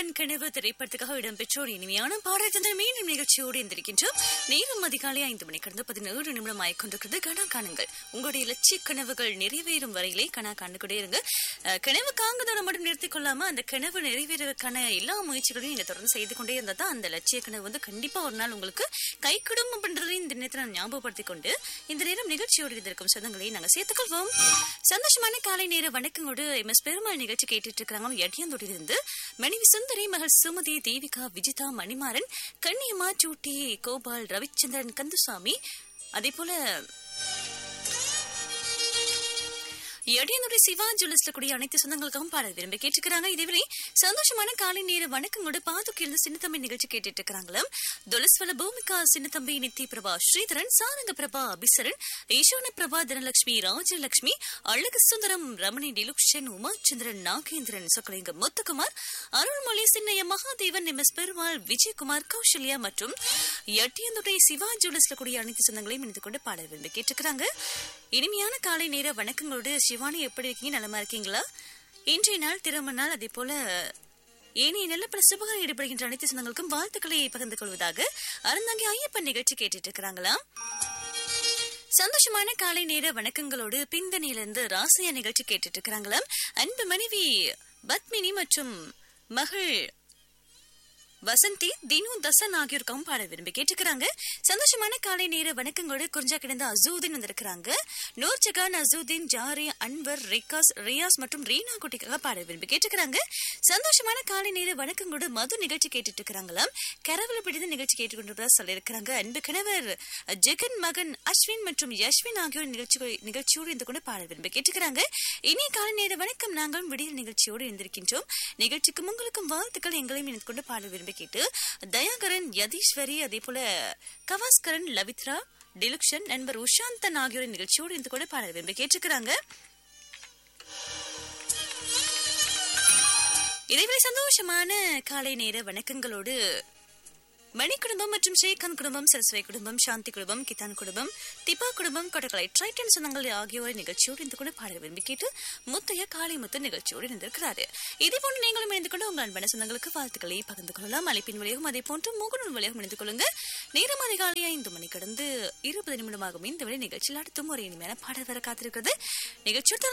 நண்பன் கனவு திரைப்படத்துக்காக இடம்பெற்ற ஒரு இனிமையான பாடல் மீண்டும் நிகழ்ச்சியோடு இருந்திருக்கின்றோம் நேரம் அதிகாலை ஐந்து மணி கடந்த பதினேழு நிமிடம் ஆயிக்கொண்டிருக்கிறது கனா காணுங்கள் உங்களுடைய லட்சிய கனவுகள் நிறைவேறும் வரையிலே கனா காண்டுகொண்டே இருங்க அஹ், கனவு காங்குதோட மட்டும் நிறுத்திக் கொள்ளாம அந்த கனவு நிறைவேறதுக்கான எல்லா முயற்சிகளையும் நீங்க தொடர்ந்து செய்து கொண்டே இருந்தா தான் அந்த லட்சிய கனவு வந்து கண்டிப்பா ஒரு நாள் உங்களுக்கு கைக்கிடும் அப்படின்றதை இந்த நேரத்தில் நான் ஞாபகப்படுத்திக் கொண்டு இந்த நேரம் நிகழ்ச்சியோடு இருந்திருக்கும் சொந்தங்களை நாங்க சேர்த்துக்கொள்வோம் சந்தோஷமான காலை நேர வணக்கங்களோடு எம் எஸ் பெருமாள் நிகழ்ச்சி கேட்டுட்டு இருக்கிறாங்க எட்டியந்தோட்டிலிருந்து மனைவி சுந்தரி மகள் சுமதி தேவிகா விஜிதா மணிமாறன் கண்ணியம்மா சூட்டி கோபால் ரவிச்சந்திரன் கந்துசாமி அதே போல எடியனுடைய சிவா ஜுவல்லர்ஸ்ல கூடிய அனைத்து சொந்தங்களுக்காகவும் பாட விரும்பி கேட்டுக்கிறாங்க இதேவரை சந்தோஷமான காலை நேர வணக்கங்களோட பாதுக்கிலிருந்து சின்னத்தம்பி நிகழ்ச்சி கேட்டுட்டு இருக்கிறாங்களா துலஸ்வல பூமிகா சின்னத்தம்பி நித்தி பிரபா ஸ்ரீதரன் சாரங்க பிரபா அபிசரன் ஈஷான பிரபா தனலட்சுமி ராஜலட்சுமி அழகு சுந்தரம் ரமணி டிலுக்ஷன் உமாச்சந்திரன் நாகேந்திரன் சொக்கலிங்கம் முத்துக்குமார் அருள்மொழி சின்னைய மகாதேவன் எம் எஸ் பெருமாள் விஜயகுமார் கௌசல்யா மற்றும் எட்டியந்துடைய சிவா ஜுவல்லர்ஸ்ல கூடிய அனைத்து சொந்தங்களையும் இணைந்து கொண்டு பாட விரும்பி கேட்டுக்கிறாங்க இனிமையான காலை நேர வணக்கங்களோடு சிவானி எப்படி இருக்கீங்க நலமா இருக்கீங்களா இன்றைய நாள் திருமண நாள் அதே போல ஏனைய நல்ல பல சுபகாரம் ஈடுபடுகின்ற அனைத்து சொந்தங்களுக்கும் வாழ்த்துக்களை பகிர்ந்து கொள்வதாக அறந்தாங்கி ஐயப்பன் நிகழ்ச்சி கேட்டுட்டு இருக்கிறாங்களா சந்தோஷமான காலை நேர வணக்கங்களோடு பிந்தணியிலிருந்து ராசியா நிகழ்ச்சி கேட்டுட்டு இருக்கிறாங்களாம் அன்பு மனைவி பத்மினி மற்றும் மகள் வசந்தி தினு தசன் ஆகியோருக்கும் பாட விரும்பி கேட்டுக்கிறாங்க சந்தோஷமான காலை நேர வணக்கங்களோடு குறிஞ்சா கிடந்த அசூதீன் வந்திருக்கிறாங்க நூர்ஜகான் அசூதீன் ஜாரி அன்வர் ரிகாஸ் ரியாஸ் மற்றும் ரீனா குட்டிக்காக பாட விரும்பி கேட்டுக்கிறாங்க சந்தோஷமான காலை நேர வணக்கங்களோடு மது நிகழ்ச்சி கேட்டுட்டு இருக்கிறாங்களாம் கரவல பிடித்த நிகழ்ச்சி கேட்டுக்கொண்டிருப்பதா சொல்லியிருக்கிறாங்க அன்பு கணவர் ஜெகன் மகன் அஸ்வின் மற்றும் யஸ்வின் ஆகியோர் நிகழ்ச்சி நிகழ்ச்சியோடு இருந்து கொண்டு பாட விரும்பி கேட்டுக்கிறாங்க இனிய காலை நேர வணக்கம் நாங்கள் விடியல் நிகழ்ச்சியோடு இருந்திருக்கின்றோம் நிகழ்ச்சிக்கும் உங்களுக்கும் வாழ்த்துக்கள் எங்களையும் இணைந்து கொண்டு பாட விரும்பி கேட்டு தயாகரன் யதீஸ்வரி அதே போல கவாஸ்கரன் லவித்ரா டிலுக்ஷன் நண்பர் உஷாந்தன் ஆகியோரின் நிகழ்ச்சியோடு இருந்து கூட பாட விரும்பி கேட்டுக்கிறாங்க இதேவேளை சந்தோஷமான காலை நேர வணக்கங்களோடு மணி குடும்பம் மற்றும் ஸ்ரீகாந்த் குடும்பம் சரஸ்வதி குடும்பம் சாந்தி குடும்பம் கிதான் குடும்பம் திபா குடும்பம் கொடக்கலை ட்ரைட்டன் சொந்தங்கள் ஆகியோரை நிகழ்ச்சியோடு இருந்து கூட பாட விரும்பி கேட்டு முத்தைய காலை முத்து நிகழ்ச்சியோடு இருந்திருக்கிறாரு இதே போன்று நீங்களும் இணைந்து கொண்டு உங்கள் அன்பான சொந்தங்களுக்கு வாழ்த்துக்களை பகிர்ந்து கொள்ளலாம் அழைப்பின் வழியாகவும் அதே போன்று முகநூல் வழியாகவும் இணைந்து கொள்ளுங்க நேரம் அதிகாலை ஐந்து மணி கடந்து இருபது நிமிடமாகும் இந்த வேலை நிகழ்ச்சியில் அடுத்தும் ஒரு இனிமையான பாடல் வர காத்திருக்கிறது நிகழ்ச்சியோடு